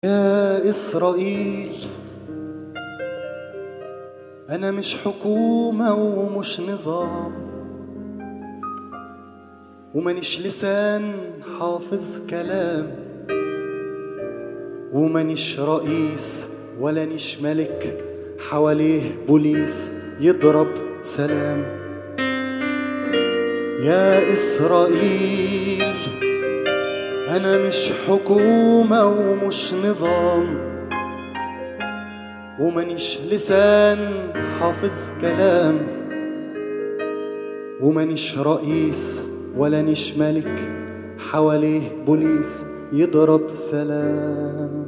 يا إسرائيل أنا مش حكومة ومش نظام ومانيش لسان حافظ كلام ومانيش رئيس ولا نيش ملك حواليه بوليس يضرب سلام يا إسرائيل أنا مش حكومة ومش نظام ومانيش لسان حافظ كلام ومانيش رئيس ولا نيش ملك حواليه بوليس يضرب سلام